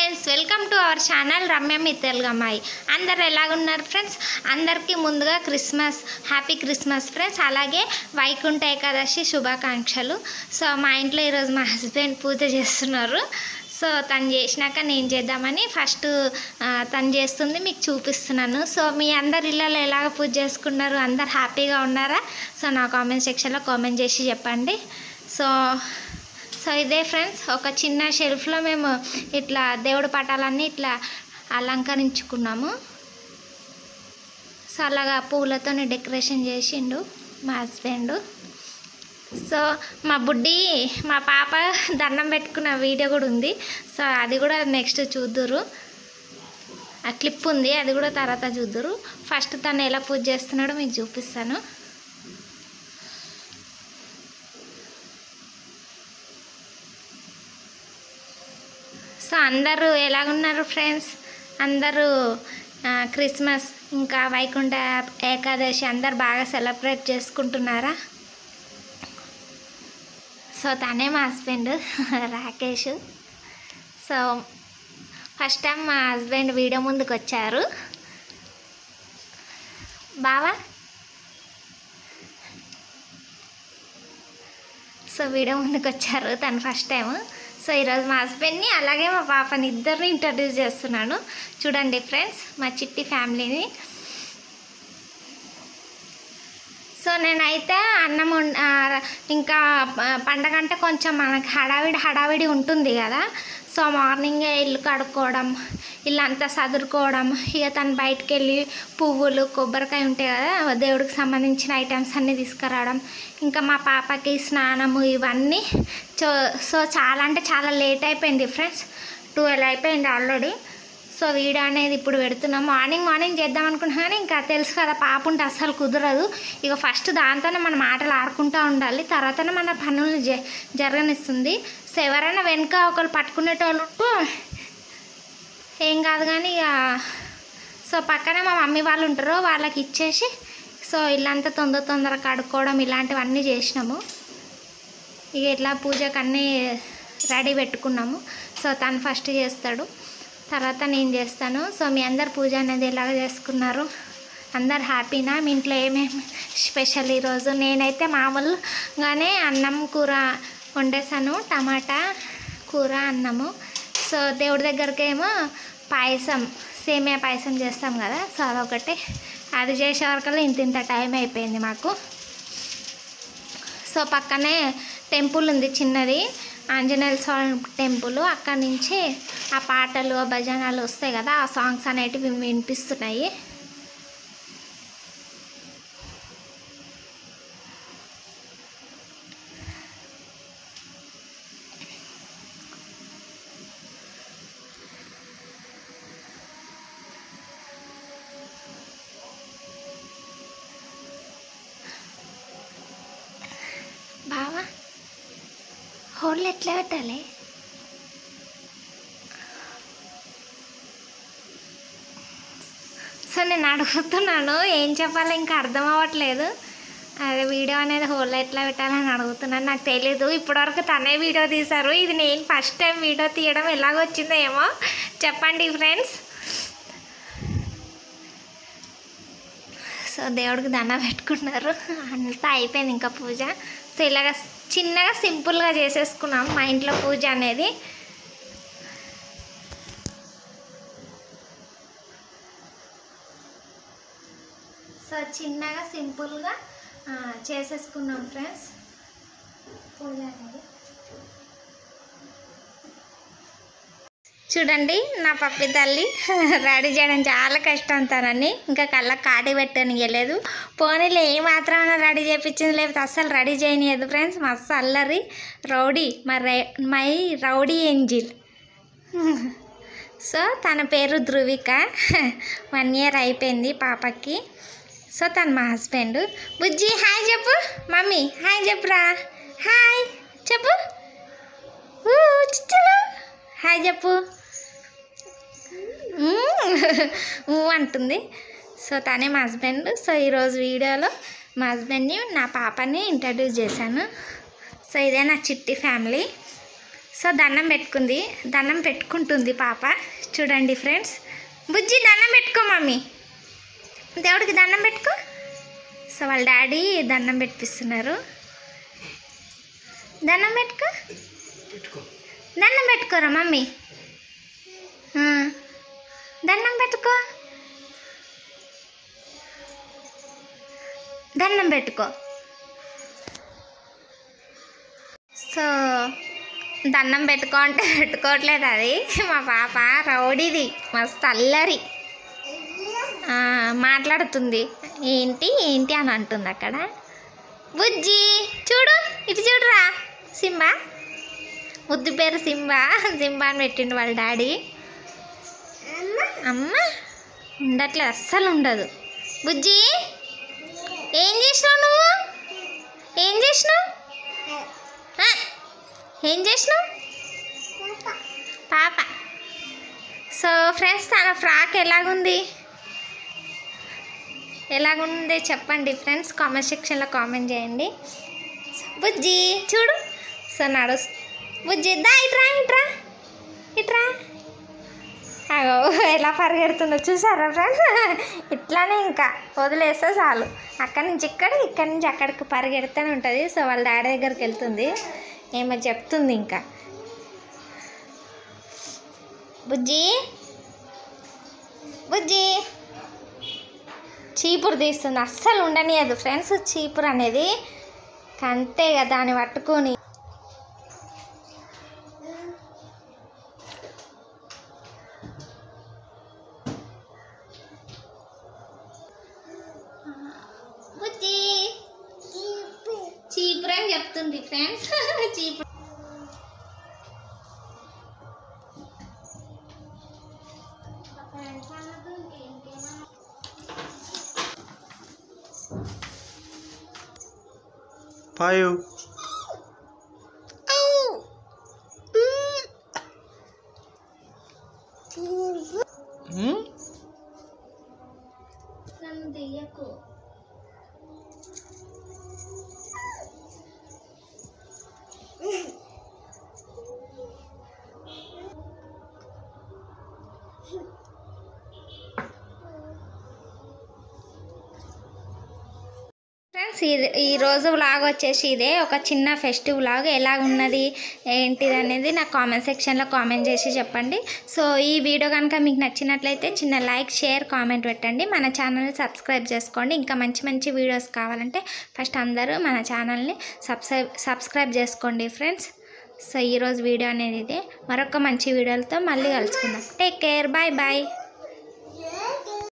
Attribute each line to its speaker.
Speaker 1: Friends welcome to our channel Ramya మీ తెలుగు అమ్మాయి అందరు ఎలాగున్నారు ఫ్రెండ్స్ అందరికీ ముందుగా క్రిస్మస్ హ్యాపీ క్రిస్మస్ ఫ్రెండ్స్ అలాగే వైకుంఠ ఏకాదశి శుభాకాంక్షలు సో మా ఇంట్లో ఈరోజు మా హస్బెండ్ పూజ చేస్తున్నారు సో తను చేసినాక నేను చేద్దామని ఫస్ట్ ఆ, తను చేస్తుంది మీకు చూపిస్తున్నాను సో మీ అందరి ఇళ్ళలో ఎలాగ పూజ చేసుకున్నారు అందరు హ్యాపీగా ఉన్నారా సో నా కామెంట్ సెక్షన్లో కామెంట్ చేసి చెప్పండి సో సో ఇదే ఫ్రెండ్స్ ఒక చిన్న షెల్ఫ్లో మేము ఇట్లా దేవుడి పటాలన్నీ ఇట్లా అలంకరించుకున్నాము సో అలాగా పూలతో డెకరేషన్ చేసిండు మా హస్బెండ్ సో మా బుడ్డి మా పాప దండం పెట్టుకున్న వీడియో కూడా ఉంది సో అది కూడా నెక్స్ట్ చూద్దురు ఆ క్లిప్ ఉంది అది కూడా తర్వాత చూద్దురు ఫస్ట్ తను ఎలా పూజ చేస్తున్నాడో మీకు చూపిస్తాను సో అందరూ ఎలాగున్నారు ఫ్రెండ్స్ అందరూ ఆ, క్రిస్మస్ ఇంకా వైకుంఠ ఏకాదశి అందరు బాగా సెలబ్రేట్ చేసుకుంటున్నారా సో తనే మా husband Rakesh so first time మా హస్బెండ్ వీడియో ముందుకు వచ్చారు బావా సో వీడియో ముందుకు వచ్చారు తను ఫస్ట్ టైం సో ఈరోజు మా హస్బెండ్ని అలాగే మా పాపని ఇద్దరిని ఇంట్రడ్యూస్ చేస్తున్నాను చూడండి ఫ్రెండ్స్ మా చిట్టి ఫ్యామిలీని సో నేనైతే అన్నం వం- ఆ, ఇంకా ప- పండగ అంటే కొంచెం మనకి హడావిడి హడావిడి ఉంటుంది కదా సో మార్నింగే ఇల్లు కడుక్కోవడం ఇల్లంతా సదురుకోవడం ఇక తను బయటికి వెళ్ళి పువ్వులు కొబ్బరికాయ ఉంటాయి కదా దేవుడికి సంబంధించిన ఐటమ్స్ అన్నీ తీసుకురావడం ఇంకా మా పాపకి స్నానము ఇవన్నీ సో సో చాలా అంటే చాలా లేట్ అయిపోయింది ఫ్రెండ్స్ ట్వెల్వ్ అయిపోయింది ఆల్రెడీ సో వీడియో అనేది ఇప్పుడు పెడుతున్నాం మార్నింగ్ మార్నింగ్ చేద్దాం అనుకున్నా కానీ ఇంకా తెలుసు కదా పాప ఉంటే అస్సలు కుదరదు ఇక ఫస్ట్ దాంతోనే మన మాటలు ఆడుకుంటూ ఉండాలి తర్వాతనే మన పనులు జ జరగనిస్తుంది సో ఎవరైనా వెనుక ఒకరు పట్టుకునేటోళ్ళు ఉంటే ఏం కాదు కానీ ఇక సో పక్కనే మా మమ్మీ వాళ్ళు ఉంటారు వాళ్ళకి ఇచ్చేసి సో ఇల్లంతా తొందర తొందర కడుక్కోవడం ఇలాంటివన్నీ చేసినాము ఇక ఇట్లా పూజకు అన్నీ రెడీ పెట్టుకున్నాము సో తను ఫస్ట్ చేస్తాడు తర్వాత నేను చేస్తాను సో మీ అందరు పూజ అనేది ఎలాగ చేసుకున్నారు అందరు హ్యాపీనా మీ ఇంట్లో ఏమేమి స్పెషల్ ఈరోజు నేనైతే మామూలుగానే అన్నం కూర వండేసాను టమాటా కూర అన్నము సో దేవుడి దగ్గరికి ఏమో పాయసం సేమియా పాయసం చేస్తాం కదా సో అదొకటి అది చేసే వరకల్లా ఇంత ఇంత టైం అయిపోయింది మాకు సో పక్కనే టెంపుల్ ఉంది చిన్నది ఆంజనేయ స్వామి టెంపుల్ అక్కడి నుంచి ఆ పాటలు ఆ భజనలు వస్తాయి కదా ఆ సాంగ్స్ అనేటివి వినిపిస్తున్నాయి బావా హోల్ ఎట్లా పెట్టాలి సో నేను అడుగుతున్నాను ఏం చెప్పాలో ఇంకా అర్థం అవ్వట్లేదు అదే వీడియో అనేది హోల్ ఎట్లా పెట్టాలని అడుగుతున్నాను నాకు తెలీదు ఇప్పటివరకు తనే వీడియో తీశారు ఇది నేను ఫస్ట్ టైం వీడియో తీయడం ఎలాగొచ్చిందో ఏమో చెప్పండి ఫ్రెండ్స్ సో దేవుడికి దండ పెట్టుకున్నారు అంతా అయిపోయింది ఇంకా పూజ సో ఇలాగ చిన్నగా సింపుల్గా చేసేసుకున్నాం మా ఇంట్లో పూజ అనేది సో చిన్నగా సింపుల్గా ఆ, చేసేసుకున్నాం ఫ్రెండ్స్ పూజ అనేది చూడండి నా పప్పి తల్లి రెడీ చేయడం చాలా కష్టం తనని ఇంకా కళ్ళకి కాటి పెట్టనియలేదు పోనీలే ఏ మాత్రం రెడీ చేయించింది లేకపోతే అస్సలు రెడీ చేయనియదు ఫ్రెండ్స్ మస్తు అల్లరి రౌడీ మా రే మై రౌడీ ఏంజిల్ సో తన పేరు ధృవిక వన్ ఇయర్ అయిపోయింది పాపకి సో తను మా హస్బెండ్ బుజ్జి హాయ్ చెప్పు మమ్మీ హాయ్ చెప్పురా హాయ్ చెప్పు ఊ, చిచ్చులు. హాయ్ చెప్పు మ్మ్. ఊ అంటుంది సో తనే మా హస్బెండ్ సో ఈరోజు వీడియోలో మా హస్బెండ్ని నా పాపని ఇంట్రడ్యూస్ చేశాను సో ఇదే నా చిట్టి ఫ్యామిలీ సో దండం పెట్టుకుంది దండం పెట్టుకుంటుంది పాప చూడండి ఫ్రెండ్స్ బుజ్జి దండం పెట్టుకో మమ్మీ దేవుడికి దండం పెట్టుకో సో వాళ్ళ డాడీ దండం పెట్టిస్తున్నారు దండం పెట్టుకో దండం పెట్టుకోరా మమ్మీ ఆ, దండం పెట్టుకో దండం పెట్టుకో సో దండం పెట్టుకో అంటే పెట్టుకోవట్లేదు అది మా పాప రౌడీది మస్తు అల్లరి ఆ, మాట్లాడుతుంది ఏంటి ఏంటి అని అంటుంది అక్కడ బుజ్జి చూడు ఇటు చూడురా సింబా ముద్దు పేరు సింబా సింబా అని పెట్టిండు వాళ్ళ డాడీ అమ్మ ఉండట్లేదు అస్సలు ఉండదు బుజ్జి ఏం చేసినావు నువ్వు ఏం చేసినావు ఆ, ఏం చేసినావు పాప సో ఫ్రెండ్స్ తన ఫ్రాక్ ఎలాగుంది ఎలాగుంది చెప్పండి ఫ్రెండ్స్ కామెంట్ సెక్షన్లో కామెంట్ చేయండి బుజ్జి చూడు సో నడు బుజ్జి దా ఇట్రా ఇట్రా ఇట్రా అగో ఎలా పరిగెడుతుందో చూసారా ఫ్రెండ్స్ ఇట్లానే ఇంకా వదిలేస్తే చాలు అక్కడి నుంచి ఇక్కడ ఇక్కడి నుంచి అక్కడికి పరిగెడుతూనే ఉంటుంది సో వాళ్ళ డాడీ దగ్గరికి వెళ్తుంది ఏమో చెప్తుంది ఇంకా బుజ్జి బుజ్జి చీపురు తీస్తుంది అస్సలు ఉండనియదు ఫ్రెండ్స్ చీపురు అనేది అంతే కదా దాన్ని పట్టుకొని బుజ్జి చీపురు అని చెప్తుంది ఫ్రెండ్స్ చీపురు
Speaker 2: పాయు హ్మ్?
Speaker 1: నన్ను దెయ్యకు ఫ్రెండ్స్ ఈ ఈ రోజు వ్లాగ్ వచ్చేసి ఇదే ఒక చిన్న ఫెస్టివ్ వ్లాగ్ ఎలా ఉన్నది ఏంటిది అనేది నాకు కామెంట్ సెక్షన్లో కామెంట్ చేసి చెప్పండి సో ఈ వీడియో కనుక మీకు నచ్చినట్లయితే చిన్న లైక్ షేర్ కామెంట్ పెట్టండి మన ఛానల్ని సబ్స్క్రైబ్ చేసుకోండి ఇంకా మంచి మంచి వీడియోస్ కావాలంటే ఫస్ట్ అందరూ మన ఛానల్ని సబ్స్క్రైబ్ సబ్స్క్రైబ్ చేసుకోండి ఫ్రెండ్స్ సో ఈరోజు వీడియో అనేది ఇదే మరొక మంచి వీడియోలతో మళ్ళీ కలుసుకుందాం టేక్ కేర్ బాయ్ బాయ్